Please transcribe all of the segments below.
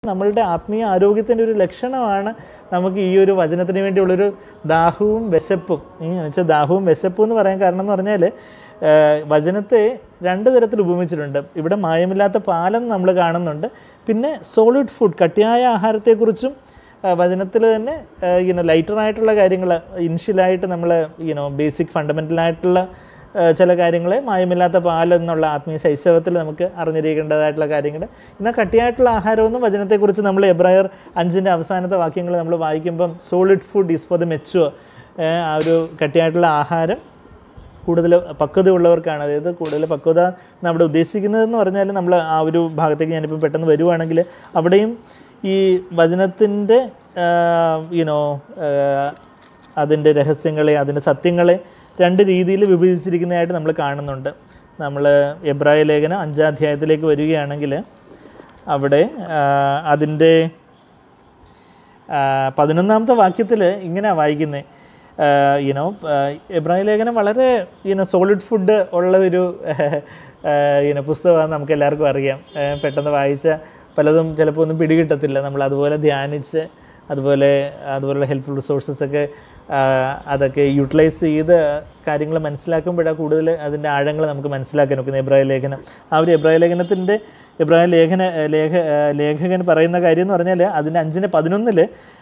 നമ്മളുടെ ആത്മീയ ആരോഗ്യത്തിൻ്റെ ഒരു ലക്ഷണമാണ് നമുക്ക് ഈ ഒരു വചനത്തിന് വേണ്ടിയുള്ളൊരു ദാഹവും വിശപ്പും എന്ന് വെച്ചാൽ ദാഹവും വിശപ്പും എന്ന് പറയാൻ കാരണം എന്ന് പറഞ്ഞാൽ ഏഹ്, വചനത്തെ രണ്ട് തരത്തിൽ ഉപമിച്ചിട്ടുണ്ട് ഇവിടെ മായമില്ലാത്ത പാലെന്ന് നമ്മൾ കാണുന്നുണ്ട് പിന്നെ സോളിഡ് ഫുഡ് കട്ടിയായ ആഹാരത്തെക്കുറിച്ചും വചനത്തിൽ തന്നെ യുനോ ലൈറ്ററായിട്ടുള്ള കാര്യങ്ങൾ ഇനിഷ്യലായിട്ട് നമ്മൾ യുനോ ബേസിക് ഫണ്ടമെൻ്റലായിട്ടുള്ള ചില കാര്യങ്ങൾ മായമില്ലാത്ത പാൽ എന്നുള്ള ആത്മീയ ശൈശവത്തിൽ നമുക്ക് അറിഞ്ഞിരിക്കേണ്ടതായിട്ടുള്ള കാര്യങ്ങൾ എന്നാൽ കട്ടിയായിട്ടുള്ള ആഹാരമൊന്നും വചനത്തെക്കുറിച്ച് നമ്മൾ എബ്രായർ അഞ്ചിൻ്റെ അവസാനത്തെ വാക്യങ്ങൾ നമ്മൾ വായിക്കുമ്പം solid food is for the mature ആ ഒരു കട്ടിയായിട്ടുള്ള ആഹാരം കൂടുതൽ പക്വത ഉള്ളവർക്കാണ് അതായത് കൂടുതൽ പക്വത നമ്മുടെ ഉദ്ദേശിക്കുന്നതെന്ന് പറഞ്ഞാൽ നമ്മൾ ആ ഒരു ഭാഗത്തേക്ക് ഞാനിപ്പോൾ പെട്ടെന്ന് വരുവാണെങ്കിൽ അവിടെയും ഈ വചനത്തിൻ്റെ യുനോ അതിൻ്റെ രഹസ്യങ്ങളെ അതിൻ്റെ സത്യങ്ങളെ രണ്ട് രീതിയിൽ വിഭജിച്ചിരിക്കുന്നതായിട്ട് നമ്മൾ കാണുന്നുണ്ട് നമ്മൾ എബ്രായ ലേഖനം അഞ്ചാം അധ്യായത്തിലേക്ക് വരികയാണെങ്കിൽ അവിടെ ആ, അതിൻ്റെ ആ, പതിനൊന്നാമത്തെ വാക്യത്തിൽ ഇങ്ങനെയാണ് വായിക്കുന്നത് യുനോ എബ്രാഹിം ലേഖനം വളരെ യുനോ സോളിഡ് ഫുഡ് ഉള്ള ഒരു യുനോ പുസ്തകമാണ് നമുക്ക് എല്ലാവർക്കും അറിയാം ആ, പെട്ടെന്ന് വായിച്ച പലതും ചിലപ്പോൾ ഒന്നും പിടികിട്ടത്തില്ല നമ്മൾ അതുപോലെ ധ്യാനിച്ച് അതുപോലെ അതുപോലുള്ള ഹെൽപ്ഫുൾ റിസോഴ്സസ് ഒക്കെ ആ, അതൊക്കെ യൂട്ടിലൈസ് ചെയ്ത് കാര്യങ്ങൾ മനസ്സിലാക്കുമ്പോഴാണ് കൂടുതൽ അതിൻ്റെ ആഴങ്ങൾ നമുക്ക് മനസ്സിലാക്കാൻ ഒക്കുന്നത് എബ്രാഹിം ലേഖനം ആ ഒരു എബ്രാഹിം ലേഖനത്തിൻ്റെ ഇബ്രാഹിം ലേഖന ലേഖ ലേഖകൻ പറയുന്ന കാര്യം എന്ന് പറഞ്ഞാൽ അതിൻ്റെ അഞ്ചിന് പതിനൊന്നിൽ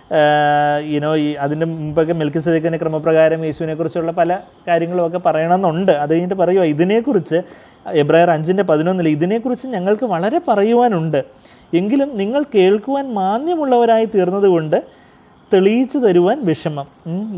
യുനോ ഈ അതിൻ്റെ മുമ്പൊക്കെ മെൽക്കി സദേക്കിൻ്റെ ക്രമപ്രകാരം യേശുവിനെക്കുറിച്ചുള്ള പല കാര്യങ്ങളുമൊക്കെ പറയണമെന്നുണ്ട് അത് കഴിഞ്ഞിട്ട് പറയുക ഇതിനെക്കുറിച്ച് എബ്രായർ അഞ്ചിൻ്റെ പതിനൊന്നിൽ ഇതിനെക്കുറിച്ച് ഞങ്ങൾക്ക് വളരെ പറയുവാനുണ്ട് എങ്കിലും നിങ്ങൾ കേൾക്കുവാൻ മാന്യമുള്ളവരായി തീർന്നതുകൊണ്ട് തെളിയിച്ചു തരുവാൻ വിഷമം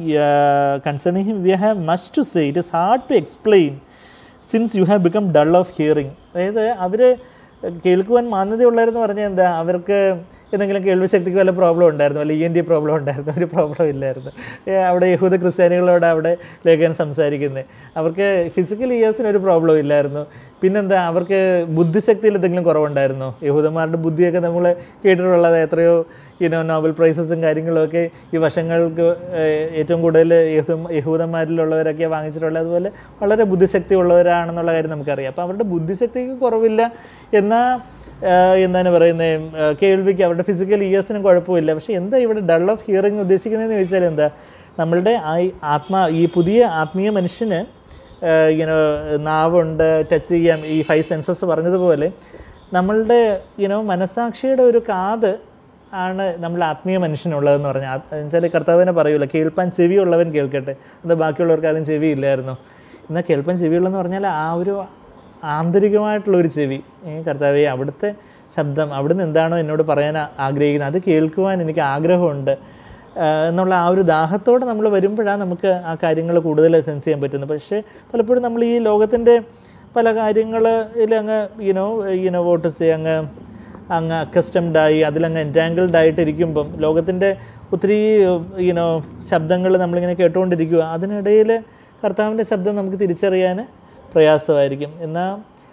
concerning him we have must to say it is hard to explain since you have become dull of hearing അതായത് അവർ കേൾക്കുവാൻ മാന്യതയുള്ളവരെന്ന് പറഞ്ഞാൽ എന്താ അവർക്ക് എന്തെങ്കിലും കേൾവി ശക്തിക്ക് വല്ല പ്രോബ്ലം ഉണ്ടായിരുന്നു അല്ലെങ്കിൽ ഇ എൻ ഡി പ്രോബ്ലം ഉണ്ടായിരുന്നു ഒരു പ്രോബ്ലം ഇല്ലായിരുന്നു ഏ, അവിടെ യഹൂദ ക്രിസ്ത്യാനികളോട് അവിടെ ലേഖനം സംസാരിക്കുന്നത് അവർക്ക് ഫിസിക്കൽ ഇയേഴ്സിന് ഒരു പ്രോബ്ലം ഇല്ലായിരുന്നു പിന്നെന്താ അവർക്ക് ബുദ്ധിശക്തിയിൽ എന്തെങ്കിലും കുറവുണ്ടായിരുന്നോ യഹൂദന്മാരുടെ ബുദ്ധിയൊക്കെ നമ്മൾ കേട്ടിട്ടുള്ളത് എത്രയോ ഇനോ നോബൽ പ്രൈസസും കാര്യങ്ങളൊക്കെ ഈ വർഷങ്ങൾക്ക് ഏഹ്, ഏറ്റവും കൂടുതൽ യഹൂദ യഹൂദന്മാരിലുള്ളവരൊക്കെ വാങ്ങിച്ചിട്ടുള്ളത് അതുപോലെ വളരെ ബുദ്ധിശക്തി ഉള്ളവരാണെന്നുള്ള കാര്യം നമുക്കറിയാം അപ്പോൾ അവരുടെ ബുദ്ധിശക്തിക്ക് കുറവില്ല എന്നാൽ എന്താണ് പറയുന്നത് കേൾവിക്ക് അവരുടെ ഫിസിക്കൽ ഇയേഴ്സിനും കുഴപ്പമില്ല പക്ഷേ എന്താ ഇവിടെ ഡൾ ഓഫ് ഹിയറിംഗ് ഉദ്ദേശിക്കുന്നതെന്ന് ചോദിച്ചാൽ എന്താ നമ്മളുടെ ആ ഈ ആത്മാ ഈ പുതിയ ആത്മീയ മനുഷ്യന് ഏഹ് ഇങ്ങനെ നാവുണ്ട് ടച്ച് ചെയ്യാം ഈ ഫൈവ് സെൻസസ് പറഞ്ഞതുപോലെ നമ്മളുടെ ഇനോ മനസാക്ഷിയുടെ ഒരു കാത് ആണ് നമ്മൾ ആത്മീയ മനുഷ്യനുള്ളതെന്ന് പറഞ്ഞാൽ എന്നുവെച്ചാൽ കർത്താവിനെ പറയൂല കേൾപ്പാൻ ചെവിയുള്ളവൻ കേൾക്കട്ടെ അത് ബാക്കിയുള്ളവർക്ക് ആരും ചെവിയില്ലായിരുന്നു എന്നാൽ കേൾപ്പാൻ ചെവിയുള്ളതെന്ന് പറഞ്ഞാൽ ആ ഒരു ആന്തരികമായിട്ടുള്ള ഒരു ചെവി ഏ, കർത്താവെ അവിടുത്തെ ശബ്ദം അവിടുന്ന് എന്താണോ എന്നോട് പറയാൻ ആ- ആഗ്രഹിക്കുന്നത് അത് കേൾക്കുവാൻ എനിക്ക് ആഗ്രഹമുണ്ട് ആ, എന്നുള്ള ആ ഒരു ദാഹത്തോടെ നമ്മൾ വരുമ്പോഴാണ് നമുക്ക് ആ കാര്യങ്ങൾ കൂടുതൽ സെൻസ് ചെയ്യാൻ പറ്റുന്നത് പക്ഷേ പലപ്പോഴും നമ്മൾ ഈ ലോകത്തിൻ്റെ പല കാര്യങ്ങളിൽ അങ്ങ് യുനോ യുനോ വോട്ട് സേ അങ്ങ് അങ്ങ് അക്കസ്റ്റംഡ് ആയി അതിലങ്ങ് എൻറ്റാങ്കിൾഡ് ആയിട്ടിരിക്കുമ്പം ലോകത്തിൻ്റെ ഒത്തിരി യുനോ ശബ്ദങ്ങൾ നമ്മളിങ്ങനെ കേട്ടുകൊണ്ടിരിക്കുക അതിനിടയിൽ കർത്താവിൻ്റെ ശബ്ദം നമുക്ക് തിരിച്ചറിയാൻ പ്രയാസമായിരിക്കും എന്നാൽ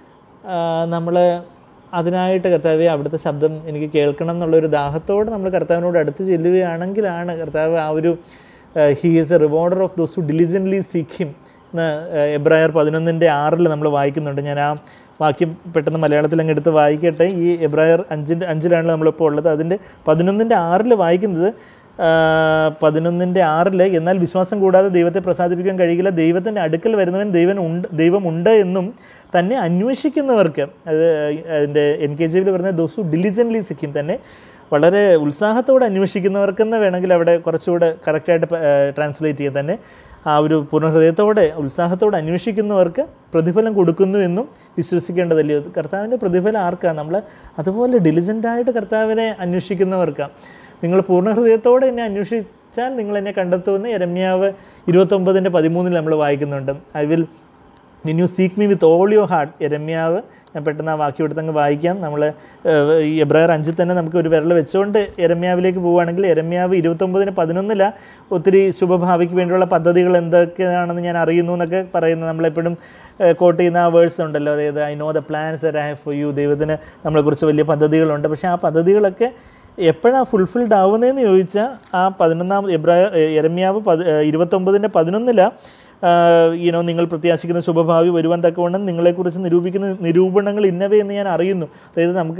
നമ്മൾ അതിനായിട്ട് കർത്താവെ അവിടുത്തെ ശബ്ദം എനിക്ക് കേൾക്കണം എന്നുള്ളൊരു ദാഹത്തോടെ നമ്മൾ കർത്താവിനോട് അടുത്ത് ചെല്ലുകയാണെങ്കിലാണ് കർത്താവ് ആ ഒരു he is a rewarder of those who diligently seek him എന്ന് എബ്രായർ പതിനൊന്നിൻ്റെ ആറിൽ നമ്മൾ വായിക്കുന്നുണ്ട് ഞാൻ ആ വാക്യം പെട്ടെന്ന് മലയാളത്തിൽ അങ്ങ് എടുത്ത് വായിക്കട്ടെ ഈ എബ്രായർ അഞ്ചിൻ്റെ അഞ്ചിലാണ് നമ്മളിപ്പോൾ ഉള്ളത് അതിൻ്റെ പതിനൊന്നിൻ്റെ ആറിൽ വായിക്കുന്നത് ആ, പതിനൊന്നിൻ്റെ ആറിൽ എന്നാൽ വിശ്വാസം കൂടാതെ ദൈവത്തെ പ്രസാദിപ്പിക്കാൻ കഴിയില്ല ദൈവത്തിൻ്റെ അടുക്കൽ വരുന്നവൻ ദൈവൻ ഉണ്ട് ദൈവമുണ്ട് എന്നും തന്നെ അന്വേഷിക്കുന്നവർക്ക് അത് അതിൻ്റെ എൻ കെ ജിയിൽ പറയുന്നത് ദോസു ഡിലിജൻ്റ്ലി സിക്കിം തന്നെ വളരെ ഉത്സാഹത്തോടെ അന്വേഷിക്കുന്നവർക്കെന്ന് വേണമെങ്കിൽ അവിടെ കുറച്ചുകൂടെ കറക്റ്റായിട്ട് ട്രാൻസ്ലേറ്റ് ചെയ്യാൻ തന്നെ ആ ഒരു പൂർണ്ണഹൃദയത്തോടെ ഉത്സാഹത്തോടെ അന്വേഷിക്കുന്നവർക്ക് പ്രതിഫലം കൊടുക്കുന്നു എന്നും വിശ്വസിക്കേണ്ടതല്ലയോ കർത്താവിൻ്റെ പ്രതിഫലം ആർക്കാണ് നമ്മൾ അതുപോലെ ഡിലിജൻ്റായിട്ട് കർത്താവിനെ അന്വേഷിക്കുന്നവർക്കാണ് നിങ്ങൾ പൂർണ്ണഹൃദയത്തോടെ എന്നെ അന്വേഷിച്ചാൽ നിങ്ങൾ എന്നെ കണ്ടെത്തുമെന്ന് എരമ്യാവ് ഇരുപത്തൊമ്പതിൻ്റെ പതിമൂന്നിൽ നമ്മൾ വായിക്കുന്നുണ്ട് I will when you seek me with all your heart എരമ്യാവ് ഞാൻ പെട്ടെന്ന് ആ വാക്യം എടുത്തങ്ങ് വായിക്കാം നമ്മൾ ഈ എബ്രായർ അഞ്ചിൽ തന്നെ നമുക്ക് ഒരു വിരൽ വെച്ചുകൊണ്ട് എരമ്യാവിലേക്ക് പോവുകയാണെങ്കിൽ എരമ്യാവ് ഇരുപത്തൊമ്പതിന് പതിനൊന്നില ഒത്തിരി ശുഭഭാവിക്ക് വേണ്ടിയുള്ള പദ്ധതികൾ എന്തൊക്കെയാണെന്ന് ഞാൻ അറിയുന്നു എന്നൊക്കെ പറയുന്നത് നമ്മളെപ്പോഴും കോട്ട് ചെയ്യുന്ന ആ വേഴ്സ് ഉണ്ടല്ലോ അതായത് I know the plans I have for you ദൈവത്തിന് നമ്മളെക്കുറിച്ച് വലിയ പദ്ധതികളുണ്ട് പക്ഷേ ആ പദ്ധതികളൊക്കെ എപ്പോഴാണ് ഫുൾഫിൽഡ് ആവുന്നതെന്ന് ചോദിച്ചാൽ ആ പതിനൊന്നാം എബ്രായ എരമ്യാവ് പത് ഇരുപത്തൊമ്പതിൻ്റെ പതിനൊന്നിലാണ് ഈനോ നിങ്ങൾ പ്രത്യാശിക്കുന്ന ശുഭഭാവി വരുവാൻ തക്കവണ്ണം നിങ്ങളെക്കുറിച്ച് നിരൂപിക്കുന്ന നിരൂപണങ്ങൾ ഇന്നവേ എന്ന് ഞാൻ അറിയുന്നു അതായത് നമുക്ക്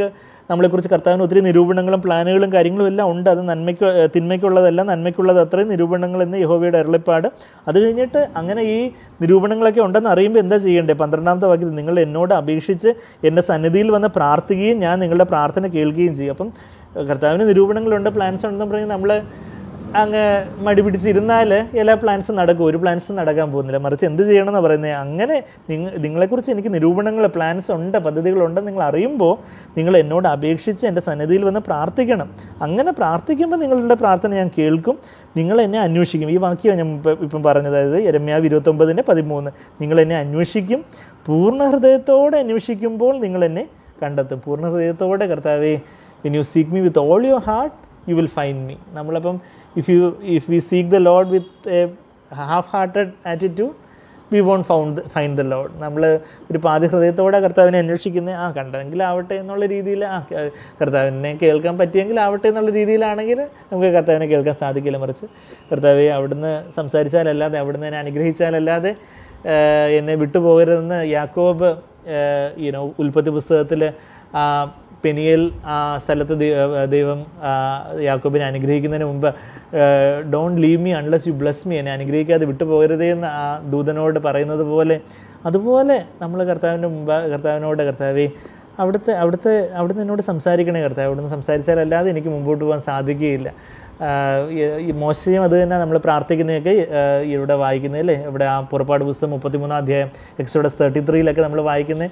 നമ്മളെക്കുറിച്ച് കർത്താവിന് ഒത്തിരി നിരൂപണങ്ങളും പ്ലാനുകളും കാര്യങ്ങളും എല്ലാം ഉണ്ട് അത് നന്മയ്ക്ക് ഏഹ് തിന്മയ്ക്കുള്ളതല്ല നന്മയ്ക്കുള്ളത് അത്രയും നിരൂപണങ്ങൾ എന്ന് യഹോവയുടെ അരുളപ്പാട് അത് കഴിഞ്ഞിട്ട് അങ്ങനെ ഈ നിരൂപണങ്ങളൊക്കെ ഉണ്ടെന്ന് അറിയുമ്പോൾ എന്താ ചെയ്യേണ്ടത് പന്ത്രണ്ടാമത്തെ വാക്യത്തിൽ നിങ്ങൾ എന്നോട് അപേക്ഷിച്ച് എൻ്റെ സന്നിധിയിൽ വന്ന് പ്രാർത്ഥിക്കുകയും ഞാൻ നിങ്ങളുടെ പ്രാർത്ഥന കേൾക്കുകയും ചെയ്യും അപ്പം കർത്താവിന് നിരൂപണങ്ങളുണ്ട് പ്ലാൻസ് ഉണ്ടെന്ന് പറഞ്ഞ് നമ്മൾ അങ്ങ് മടി പിടിച്ചിരുന്നാൽ എല്ലാ പ്ലാൻസും നടക്കും ഒരു പ്ലാൻസും നടക്കാൻ പോകുന്നില്ല മറിച്ച് എന്ത് ചെയ്യണമെന്ന് പറയുന്നത് അങ്ങനെ നിങ്ങൾ നിങ്ങളെക്കുറിച്ച് എനിക്ക് നിരൂപണങ്ങൾ പ്ലാൻസ് ഉണ്ട് പദ്ധതികളുണ്ടെന്ന് നിങ്ങൾ അറിയുമ്പോൾ നിങ്ങൾ എന്നോട് അപേക്ഷിച്ച് എൻ്റെ സന്നിധിയിൽ വന്ന് പ്രാർത്ഥിക്കണം അങ്ങനെ പ്രാർത്ഥിക്കുമ്പോൾ നിങ്ങളുടെ പ്രാർത്ഥന ഞാൻ കേൾക്കും നിങ്ങൾ എന്നെ അന്വേഷിക്കും ഈ വാക്യം ഞാൻ ഇപ്പം ഇപ്പം പറഞ്ഞത് അതായത് എരമ്യാവ് ഇരുപത്തൊമ്പതിൻ്റെ പതിമൂന്ന് നിങ്ങൾ എന്നെ അന്വേഷിക്കും പൂർണ്ണ ഹൃദയത്തോടെ അന്വേഷിക്കുമ്പോൾ നിങ്ങൾ എന്നെ കണ്ടെത്തും പൂർണ്ണ ഹൃദയത്തോടെ കർത്താവേ when you seek me with all your heart you will find me നമ്മളപ്പം if you if we seek the Lord with a half hearted attitude we won't found find the Lord നമ്മൾ ഒരു പാതി ഹൃദയത്തോടെ കർത്താവിനെ അന്വേഷിക്കുന്നത് ആ കണ്ടെങ്കിൽ ആവട്ടെ എന്നുള്ള രീതിയിൽ ആ ക- കർത്താവിനെ കേൾക്കാൻ പറ്റിയെങ്കിൽ ആവട്ടെ എന്നുള്ള രീതിയിലാണെങ്കിൽ നമുക്ക് കർത്താവിനെ കേൾക്കാൻ സാധിക്കില്ല മറിച്ച് കർത്താവെ അവിടുന്ന് സംസാരിച്ചാലല്ലാതെ അവിടുന്ന് എന്നെ അനുഗ്രഹിച്ചാലല്ലാതെ ആഹ് എന്നെ വിട്ടുപോകരുതെന്ന് യാക്കോബ് യുനോ ഉൽപ്പത്തി പുസ്തകത്തിൽ ആ പെനിയൽ ആ സ്ഥലത്ത് ദൈ- ദൈവം ആ, യാക്കോബിനെ അനുഗ്രഹിക്കുന്നതിന് മുമ്പ് don't leave me unless you bless me എന്നെ അനുഗ്രഹിക്കാതെ വിട്ടുപോകരുതേ എന്ന് ആ ദൂതനോട് പറയുന്നത് പോലെ അതുപോലെ നമ്മൾ കർത്താവിൻ്റെ മുമ്പ് കർത്താവിനോട് കർത്താവേ അവിടുത്തെ അവിടുത്തെ അവിടുന്ന് എന്നോട് സംസാരിക്കണേ കർത്താവ് അവിടുന്ന് സംസാരിച്ചാലല്ലാതെ എനിക്ക് മുമ്പോട്ട് പോകാൻ സാധിക്കുകയില്ല ആഹ് ഈ- ഈ മോശയും അത് തന്നെ നമ്മൾ പ്രാർത്ഥിക്കുന്നതൊക്കെ ആഹ് ഇവിടെ വായിക്കുന്നതല്ലേ ഇവിടെ ആ പുറപ്പാട് പുസ്തകം മുപ്പത്തിമൂന്നാം അധ്യായം എക്സോഡസ് തേർട്ടി ത്രീയിലൊക്കെ നമ്മൾ വായിക്കുന്നത്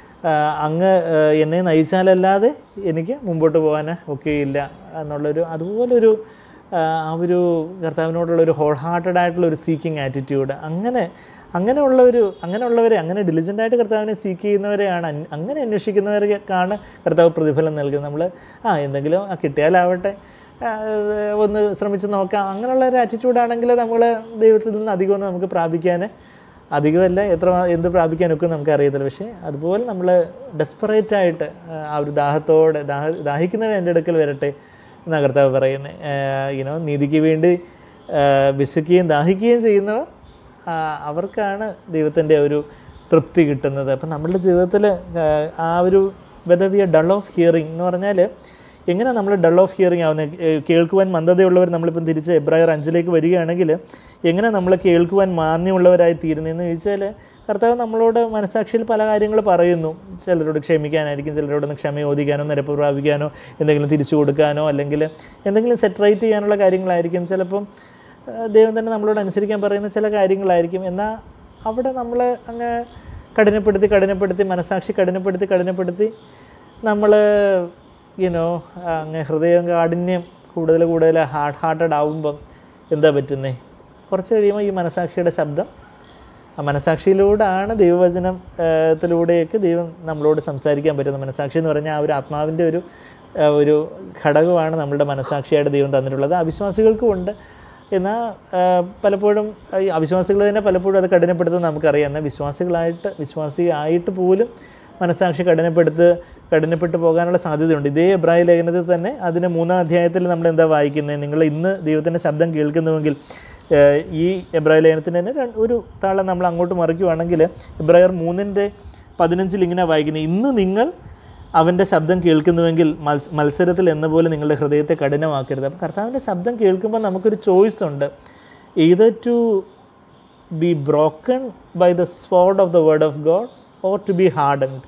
അങ്ങ് ആഹ് എന്നെ നയിച്ചാലല്ലാതെ എനിക്ക് മുമ്പോട്ട് പോകാൻ ഒക്കെയില്ല എന്നുള്ളൊരു അതുപോലൊരു ആഹ് ആ ഒരു കർത്താവിനോടുള്ള ഒരു ഹോൾ ഹാർട്ടഡ് ആയിട്ടുള്ള ഒരു സീക്കിംഗ് ആറ്റിറ്റ്യൂഡ് അങ്ങനെ അങ്ങനെയുള്ള ഒരു അങ്ങനെയുള്ളവരെ അങ്ങനെ diligent ആയിട്ട് കർത്താവിനെ സീക്ക് ചെയ്യുന്നവരെയാണ് അന്- അങ്ങനെ അന്വേഷിക്കുന്നവർക്കാണ് കർത്താവ് പ്രതിഫലം നൽകുന്നത് നമ്മൾ ആ എന്തെങ്കിലും ആ കിട്ടിയാലാവട്ടെ ആ, ഒന്ന് ശ്രമിച്ച് നോക്കാം അങ്ങനെയുള്ള ഒരു ആറ്റിറ്റ്യൂഡാണെങ്കിൽ നമ്മൾ ദൈവത്തിൽ നിന്ന് അധികമൊന്നും നമുക്ക് പ്രാപിക്കാൻ അധികമല്ല എത്ര എന്ത് പ്രാപിക്കാനൊക്കെ നമുക്ക് അറിയത്തില്ല പക്ഷേ അതുപോലെ നമ്മൾ ഡെസ്പറേറ്റ് ആയിട്ട് ആ ഒരു ദാഹത്തോടെ ദാഹ ദാഹിക്കുന്നവൻ എൻ്റെ അടുക്കൽ വരട്ടെ എന്നാണ് കർത്താവ് പറയുന്നത് യുനോ നീതിക്ക് വേണ്ടി ആ, വിശക്കുകയും ദാഹിക്കുകയും ചെയ്യുന്നവർ ആ, അവർക്കാണ് ദൈവത്തിൻ്റെ ഒരു തൃപ്തി കിട്ടുന്നത് അപ്പം നമ്മളുടെ ജീവിതത്തിൽ ആ ഒരു whether we dull of hearing എന്ന് പറഞ്ഞാൽ എങ്ങനെ നമ്മൾ ഡൾ ഓഫ് ഹിയറിംഗ് ആവുന്നത് ഏഹ് കേൾക്കുവാൻ മന്ദതയുള്ളവർ നമ്മളിപ്പം തിരിച്ച് എബ്രായർ അഞ്ചിലേക്ക് വരികയാണെങ്കിൽ എങ്ങനെ നമ്മൾ കേൾക്കുവാൻ മാന്യമുള്ളവരായി തീരുന്നതെന്ന് ചോദിച്ചാൽ കർത്താവ് നമ്മളോട് മനസാക്ഷിയിൽ പല കാര്യങ്ങൾ പറയുന്നു ചിലരോട് ക്ഷമിക്കാനായിരിക്കും ചിലരോടൊന്ന് ക്ഷമ ചോദിക്കാനോ നിരപ്പ് പ്രാപിക്കാനോ എന്തെങ്കിലും തിരിച്ചു കൊടുക്കാനോ അല്ലെങ്കിൽ എന്തെങ്കിലും സെറ്ററേറ്റ് ചെയ്യാനുള്ള കാര്യങ്ങളായിരിക്കും ചിലപ്പം ഏഹ് ദൈവം തന്നെ നമ്മളോട് അനുസരിക്കാൻ പറയുന്ന ചില കാര്യങ്ങളായിരിക്കും എന്നാൽ അവിടെ നമ്മൾ അങ്ങ് കഠിനപ്പെടുത്തി കഠിനപ്പെടുത്തി മനസാക്ഷി കഠിനപ്പെടുത്തി കഠിനപ്പെടുത്തി നമ്മൾ യുനോ അങ്ങ് ഹൃദയം കാഠിന്യം കൂടുതൽ കൂടുതൽ ഹാർഡ് ഹാർട്ടഡ് ആവുമ്പം എന്താ പറ്റുന്നത് കുറച്ച് കഴിയുമ്പോൾ ഈ മനസാക്ഷിയുടെ ശബ്ദം ആ മനസാക്ഷിയിലൂടെയാണ് ദൈവവചനം ഏഹ് ത്തിലൂടെയൊക്കെ ദൈവം നമ്മളോട് സംസാരിക്കാൻ പറ്റുന്നത് മനസാക്ഷി എന്ന് പറഞ്ഞാൽ ആ ഒരു ആത്മാവിൻ്റെ ഒരു ആ, ഒരു ഘടകമാണ് നമ്മളുടെ മനസാക്ഷിയായിട്ട് ദൈവം തന്നിട്ടുള്ളത് അവിശ്വാസികൾക്കും ഉണ്ട് എന്നാൽ ആ, പലപ്പോഴും ഈ അവിശ്വാസികൾ തന്നെ പലപ്പോഴും അത് കഠിനപ്പെടുത്തുന്നത് നമുക്കറിയാം എന്നാൽ വിശ്വാസികളായിട്ട് വിശ്വാസി ആയിട്ട് പോലും മനസാക്ഷി കഠിനപ്പെടുത്ത് കഠിനപ്പെട്ടു പോകാനുള്ള സാധ്യതയുണ്ട് ഇതേ എബ്രായ ലേഖനത്തിൽ തന്നെ അതിന് മൂന്നാം അധ്യായത്തിൽ നമ്മൾ എന്താ വായിക്കുന്നത് നിങ്ങൾ ഇന്ന് ദൈവത്തിൻ്റെ ശബ്ദം കേൾക്കുന്നുവെങ്കിൽ ഏഹ്, ഈ എബ്രായ ലേഖനത്തിന് തന്നെ രണ്ട് ഒരു താളം നമ്മൾ അങ്ങോട്ട് മറിക്കുവാണെങ്കിൽ എബ്രായർ മൂന്നിൻ്റെ പതിനഞ്ചിൽ ഇങ്ങനെ വായിക്കുന്നത് ഇന്ന് നിങ്ങൾ അവൻ്റെ ശബ്ദം കേൾക്കുന്നുവെങ്കിൽ മത്സ മത്സരത്തിൽ എന്ന പോലെ നിങ്ങളുടെ ഹൃദയത്തെ കഠിനമാക്കരുത് അപ്പം കർത്താവിൻ്റെ ശബ്ദം കേൾക്കുമ്പോൾ നമുക്കൊരു ചോയ്സ് ഉണ്ട് either to be broken by the sword of the word of God or to be hardened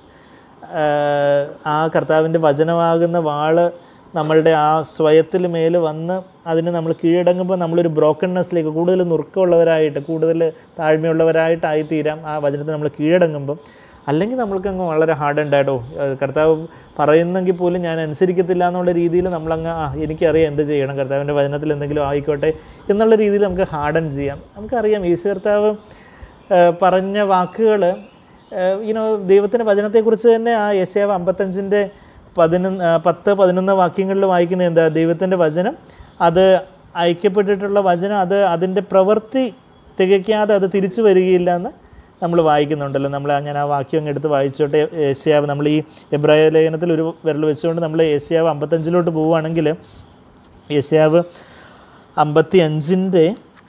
ആ കർത്താവിൻ്റെ വചനമാകുന്ന വാള് നമ്മളുടെ ആ സ്വയത്തിൽ മേൽ വന്ന് അതിന് നമ്മൾ കീഴടങ്ങുമ്പോൾ നമ്മളൊരു ബ്രോക്കൺനെസ്സിലേക്ക് കൂടുതൽ നുറുക്കമുള്ളവരായിട്ട് കൂടുതൽ താഴ്മയുള്ളവരായിട്ടായി തീരാം ആ വചനത്തെ നമ്മൾ കീഴടങ്ങുമ്പം അല്ലെങ്കിൽ നമ്മൾക്കങ്ങ് വളരെ ഹാർഡ് ഉണ്ടായിട്ടോ കർത്താവ് പറയുന്നെങ്കിൽ പോലും ഞാൻ അനുസരിക്കത്തില്ല എന്നുള്ള രീതിയിൽ നമ്മളങ്ങ് ആ എനിക്കറിയാം എന്ത് ചെയ്യണം കർത്താവിൻ്റെ വചനത്തിൽ എന്തെങ്കിലും ആയിക്കോട്ടെ എന്നുള്ള രീതിയിൽ നമുക്ക് ഹാർഡൻ ചെയ്യാം നമുക്കറിയാം യേശു കർത്താവ് ആ, പറഞ്ഞ വാക്കുകൾ യുനോ ദൈവത്തിൻ്റെ വചനത്തെക്കുറിച്ച് തന്നെ ആ യശയാവ് അമ്പത്തഞ്ചിൻ്റെ പതിനൊന്ന് ആ, പത്ത് പതിനൊന്ന് വാക്യങ്ങളിൽ വായിക്കുന്നത് എന്താ ദൈവത്തിൻ്റെ വചനം അത് ഐക്യപ്പെട്ടിട്ടുള്ള വചനം അത് അതിൻ്റെ പ്രവൃത്തി തികയ്ക്കാതെ അത് തിരിച്ചു വരികയില്ല എന്ന് നമ്മൾ വായിക്കുന്നുണ്ടല്ലോ നമ്മൾ ഞാൻ ആ വാക്യം അങ്ങ് എടുത്ത് വായിച്ചോട്ടെ ഏഷ്യാവ് നമ്മൾ ഈ എബ്രായ ലേഖനത്തിൽ ഒരു വിരൽ വെച്ചുകൊണ്ട് നമ്മൾ ഏഷ്യാവ് അമ്പത്തഞ്ചിലോട്ട് പോവുകയാണെങ്കിൽ ഏഷ്യാവ് അമ്പത്തി അഞ്ചിൻ്റെ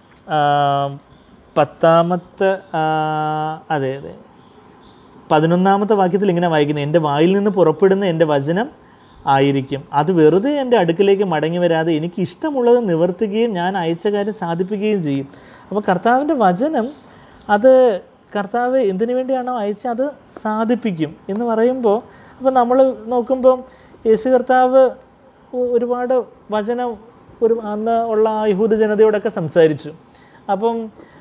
പത്താമത്തെ ആ, അതെ അതെ പതിനൊന്നാമത്തെ വാക്യത്തിൽ ഇങ്ങനെ വായിക്കുന്നത് എൻ്റെ വായിൽ നിന്ന് പുറപ്പെടുന്ന എൻ്റെ വചനം ആയിരിക്കും അത് വെറുതെ എൻ്റെ അടുക്കിലേക്ക് മടങ്ങി വരാതെ എനിക്ക് ഇഷ്ടമുള്ളത് നിവർത്തുകയും ഞാൻ അയച്ച കാര്യം സാധിപ്പിക്കുകയും ചെയ്യും അപ്പോൾ കർത്താവിൻ്റെ വചനം അത് കർത്താവ് എന്തിനു വേണ്ടിയാണോ അയച്ചത് അത് സാധിപ്പിക്കും എന്ന് പറയുമ്പോൾ അപ്പോൾ നമ്മൾ നോക്കുമ്പോൾ യേശു കർത്താവ് ഒ- ഒരുപാട് വചനം ഒരു അന്ന് ഉള്ള ആ യഹൂദ ജനതയോടൊക്കെ സംസാരിച്ചു അപ്പം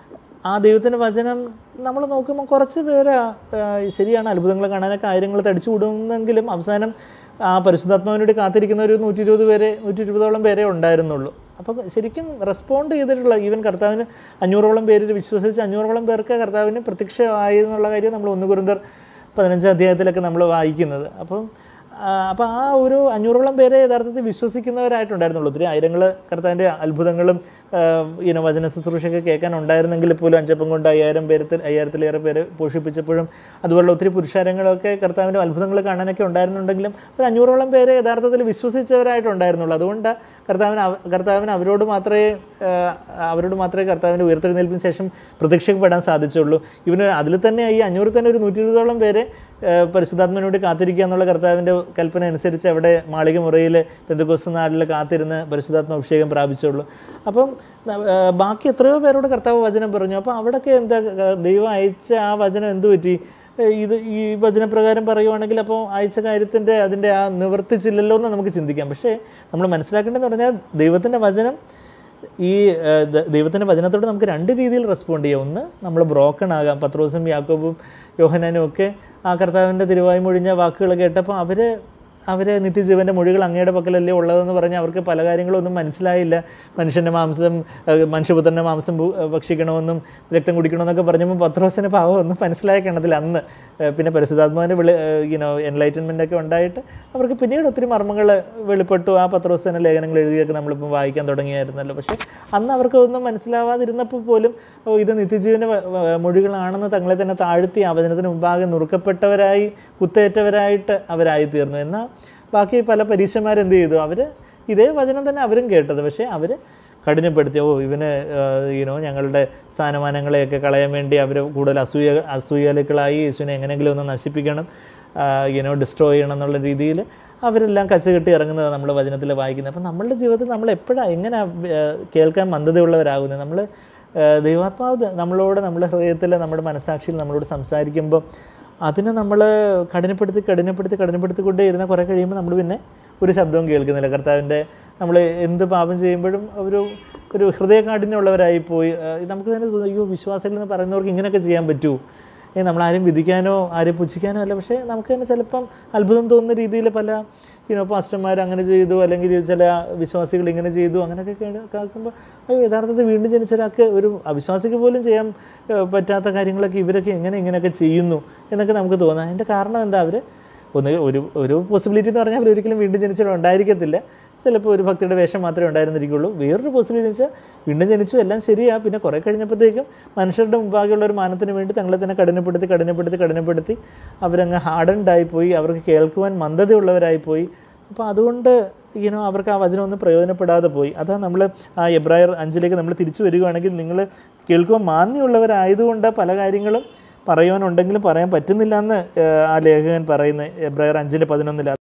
ആ ദൈവത്തിൻ്റെ വചനം നമ്മൾ നോക്കുമ്പോൾ കുറച്ച് പേര് ആ, ശരിയാണ് അത്ഭുതങ്ങൾ കാണാനൊക്കെ ആയിരങ്ങൾ തടിച്ചു കൂടുന്നെങ്കിലും അവസാനം ആ പരിശുദ്ധാത്മാവിന് വേണ്ടി കാത്തിരിക്കുന്ന ഒരു നൂറ്റി ഇരുപത് പേരെ നൂറ്റി ഇരുപതോളം പേരെ ഉണ്ടായിരുന്നുള്ളൂ അപ്പോൾ ശരിക്കും റെസ്പോണ്ട് ചെയ്തിട്ടുള്ള ഈവൻ കർത്താവിന് അഞ്ഞൂറോളം പേര് വിശ്വസിച്ച് അഞ്ഞൂറോളം പേർക്ക് കർത്താവിന് പ്രത്യക്ഷമായി എന്നുള്ള കാര്യം നമ്മൾ ഒന്ന് കുരുന്തർ പതിനഞ്ചാം അധ്യായത്തിലൊക്കെ നമ്മൾ വായിക്കുന്നത് അപ്പം അപ്പോൾ ആ ഒരു അഞ്ഞൂറോളം പേരെ യഥാർത്ഥത്തിൽ വിശ്വസിക്കുന്നവരായിട്ടുണ്ടായിരുന്നുള്ളൂ ഒത്തിരി ആയിരങ്ങൾ കർത്താവിൻ്റെ അത്ഭുതങ്ങളും ഇനോ വചന ശുശ്രൂഷയൊക്കെ കേൾക്കാൻ ഉണ്ടായിരുന്നെങ്കിൽ പോലും അഞ്ചപ്പം കൊണ്ട് അയ്യായിരം പേരത്തിൽ അയ്യായിരത്തിലേറെ പേരെ പോഷിപ്പിച്ചപ്പോഴും അതുപോലുള്ള ഒത്തിരി പുരുഷാരങ്ങളൊക്കെ കർത്താവിൻ്റെ അത്ഭുതങ്ങൾ കാണാനൊക്കെ ഉണ്ടായിരുന്നുണ്ടെങ്കിലും ഒരു അഞ്ഞൂറോളം പേരെ യഥാർത്ഥത്തിൽ വിശ്വസിച്ചവരായിട്ടുണ്ടായിരുന്നുള്ളൂ അതുകൊണ്ട് കർത്താവിന് അവ- കർത്താവിന് അവരോട് മാത്രമേ ആ, അവരോട് മാത്രമേ കർത്താവിൻ്റെ ഉയർത്തെഴുന്നേൽപ്പിന് ശേഷം പ്രത്യക്ഷപ്പെടാൻ സാധിച്ചുള്ളൂ ഇവന് അതിൽ തന്നെ ഈ അഞ്ഞൂറിൽ തന്നെ ഒരു നൂറ്റി ഇരുപതോളം പേരെ ആ, പരിശുദ്ധാത്മനോട് കാത്തിരിക്കുക എന്നുള്ള കർത്താവിൻ്റെ കൽപ്പന അനുസരിച്ച് അവിടെ മാളിക മുറിയിൽ പെന്തക്കോസ് നാട്ടിൽ കാത്തിരുന്ന് പരിശുദ്ധാത്മ അഭിഷേകം പ്രാപിച്ചുള്ളൂ അപ്പം ആ, ബാക്കി എത്രയോ പേരോട് കർത്താവ് വചനം പറഞ്ഞു അപ്പോൾ അവിടെയൊക്കെ എന്താ ആ, ദൈവം അയച്ച ആ വചനം എന്ത് പറ്റി ഏ, ഇത് ഈ വചനപ്രകാരം പറയുവാണെങ്കിൽ അപ്പോൾ അയച്ച കാര്യത്തിൻ്റെ അതിൻ്റെ ആ നിവർത്തിച്ചില്ലല്ലോ എന്ന് നമുക്ക് ചിന്തിക്കാം പക്ഷേ നമ്മൾ മനസ്സിലാക്കേണ്ടതെന്ന് പറഞ്ഞാൽ ദൈവത്തിൻ്റെ വചനം ഈ ആ, ദ- ദൈവത്തിൻ്റെ വചനത്തോട് നമുക്ക് രണ്ട് രീതിയിൽ റെസ്പോണ്ട് ചെയ്യാം ഒന്ന് നമ്മൾ ബ്രോക്കൺ ആകാം പത്രോസും യാക്കോബും യോഹനാനും ഒക്കെ ആ കർത്താവിൻ്റെ തിരുവായി മൊഴിഞ്ഞ വാക്കുകൾ കേട്ടപ്പോൾ അവർ അവർ നിത്യജീവൻ്റെ മൊഴികൾ അങ്ങയുടെ പക്കലല്ലേ ഉള്ളതെന്ന് പറഞ്ഞ് അവർക്ക് പല കാര്യങ്ങളൊന്നും മനസ്സിലായില്ല മനുഷ്യൻ്റെ മാംസം ഏഹ് മനുഷ്യപുത്രൻ്റെ മാംസം ഭു- ഏഹ് ഭക്ഷിക്കണമെന്നും രക്തം കുടിക്കണമെന്നൊക്കെ പറഞ്ഞപ്പോൾ പത്രോസിന് പാവം ഒന്നും മനസ്സിലായ കിണത്തിൽ അന്ന് ഏഹ് പിന്നെ പരിശുദ്ധാത്മാവിൻ്റെ വിളി യുനോ എൻലൈറ്റൻമെൻ്റ് ഒക്കെ ഉണ്ടായിട്ട് അവർക്ക് പിന്നീട് ഒത്തിരി മർമ്മങ്ങൾ വെളിപ്പെട്ടു ആ പത്രോസ് തന്നെ ലേഖനങ്ങൾ എഴുതിയൊക്കെ നമ്മളിപ്പം വായിക്കാൻ തുടങ്ങിയായിരുന്നല്ലോ പക്ഷേ അന്ന് അവർക്ക് ഒന്നും മനസ്സിലാവാതിരുന്നപ്പോൾ പോലും ഓ ഇത് നിത്യജീവൻ്റെ വ- വ- മൊഴികളാണെന്ന് തങ്ങളെ തന്നെ താഴ്ത്തി ആ വചനത്തിന് മുമ്പാകെ നുറുക്കപ്പെട്ടവരായി കുത്തേറ്റവരായിട്ട് അവരായി തീർന്നു എന്നാൽ ബാക്കി പല പരീക്ഷന്മാരെന്ത് ചെയ്തു അവർ ഇതേ വചനം തന്നെ അവരും കേട്ടത് പക്ഷേ അവർ കഠിനപ്പെടുത്തി ഓ ഇവന് യുനോ ഞങ്ങളുടെ സ്ഥാനമാനങ്ങളെയൊക്കെ കളയാൻ വേണ്ടി അവർ കൂടുതൽ അസൂയ അസൂയാലുക്കളായി യേശുവിനെ എങ്ങനെയെങ്കിലും ഒന്ന് നശിപ്പിക്കണം യുനോ ഡിസ്ട്രോയ് ചെയ്യണം എന്നുള്ള രീതിയിൽ അവരെല്ലാം കച്ചുകെട്ടി ഇറങ്ങുന്നത് നമ്മൾ വചനത്തിൽ വായിക്കുന്നത് അപ്പം നമ്മളുടെ ജീവിതത്തിൽ നമ്മൾ എപ്പോഴാണ് എങ്ങനെ കേൾക്കാൻ മന്ദതയുള്ളവരാകുന്നത് നമ്മൾ ദൈവാത്മാവ് ത- നമ്മളോട് നമ്മുടെ ഹൃദയത്തിൽ നമ്മുടെ മനസ്സാക്ഷിയിൽ നമ്മളോട് സംസാരിക്കുമ്പോൾ അതിനെ നമ്മൾ കഠിനപ്പെടുത്തി കഠിനപ്പെടുത്തി കഠിനപ്പെടുത്തിക്കൊണ്ടേ ഇരുന്ന കുറേ കഴിയുമ്പോൾ നമ്മൾ പിന്നെ ഒരു ശബ്ദവും കേൾക്കുന്നില്ല കർത്താവിൻ്റെ നമ്മൾ എന്ത് പാപം ചെയ്യുമ്പോഴും ഒരു ഒരു ഹൃദയകാഠിന്യമുള്ളവരായി പോയി ആ, നമുക്ക് തന്നെ തോന്നും അയ്യോ വിശ്വാസികൾ എന്ന് പറയുന്നവർക്ക് ഇങ്ങനെയൊക്കെ ചെയ്യാൻ പറ്റുമോ ഏ നമ്മളാരും വിധിക്കാനോ ആരെയും പുച്ഛിക്കാനോ അല്ല പക്ഷേ നമുക്ക് തന്നെ ചിലപ്പം അത്ഭുതം തോന്നുന്ന രീതിയിൽ പല യുനോ പാസ്റ്റർമാർ അങ്ങനെ ചെയ്തു അല്ലെങ്കിൽ ചില വിശ്വാസികൾ ഇങ്ങനെ ചെയ്തു അങ്ങനെയൊക്കെ കേട്ട് കേൾക്കുമ്പോൾ അയ്യോ യഥാർത്ഥത്തിൽ വീണ്ടും ജനിച്ച ഒരാൾക്ക് ഒരു അവിശ്വാസിക്ക് പോലും ചെയ്യാൻ ഏഹ്, പറ്റാത്ത കാര്യങ്ങളൊക്കെ ഇവരൊക്കെ എങ്ങനെ ഇങ്ങനെയൊക്കെ ചെയ്യുന്നു എന്നൊക്കെ നമുക്ക് തോന്നാം അതിൻ്റെ കാരണം എന്താ അവർ ഒന്ന് ഒരു ഒരു പോസിബിലിറ്റി എന്ന് പറഞ്ഞാൽ അവർ ഒരിക്കലും വീണ്ടും ജനിച്ചിട്ട് ഉണ്ടായിരിക്കത്തില്ല ചിലപ്പോൾ ഒരു ഭക്തിയുടെ വേഷം മാത്രമേ ഉണ്ടായിരുന്നിരിക്കുള്ളൂ വേറൊരു പോസിബിലിറ്റി എന്ന് വെച്ചാൽ വീണ്ടും ജനിച്ചു എല്ലാം ശരിയാ പിന്നെ കുറേ കഴിഞ്ഞപ്പോഴത്തേക്കും മനുഷ്യരുടെ മുമ്പാകെയുള്ള ഒരു മാനത്തിന് വേണ്ടി തങ്ങളെ തന്നെ കഠിനപ്പെടുത്തി കഠിനപ്പെടുത്തി കഠിനപ്പെടുത്തി അവരങ്ങ് ഹാർഡൻഡായി പോയി അവർക്ക് കേൾക്കുവാൻ മന്ദതയുള്ളവരായി പോയി അപ്പോൾ അതുകൊണ്ട് ഇങ്ങനെ അവർക്ക് ആ വചനം ഒന്നും പ്രയോജനപ്പെടാതെ പോയി അതാ നമ്മൾ ആ എബ്രായർ അഞ്ചിലേക്ക് നമ്മൾ തിരിച്ചു വരികയാണെങ്കിൽ നിങ്ങൾ കേൾക്കുവാൻ മാന്യമുള്ളവരായതുകൊണ്ട് പല കാര്യങ്ങളും പറയുവാനുണ്ടെങ്കിലും പറയാൻ പറ്റുന്നില്ല എന്ന് ആ ലേഖകൻ പറയുന്നത് എബ്രായർ അഞ്ചിൻ്റെ പതിനൊന്നിൽ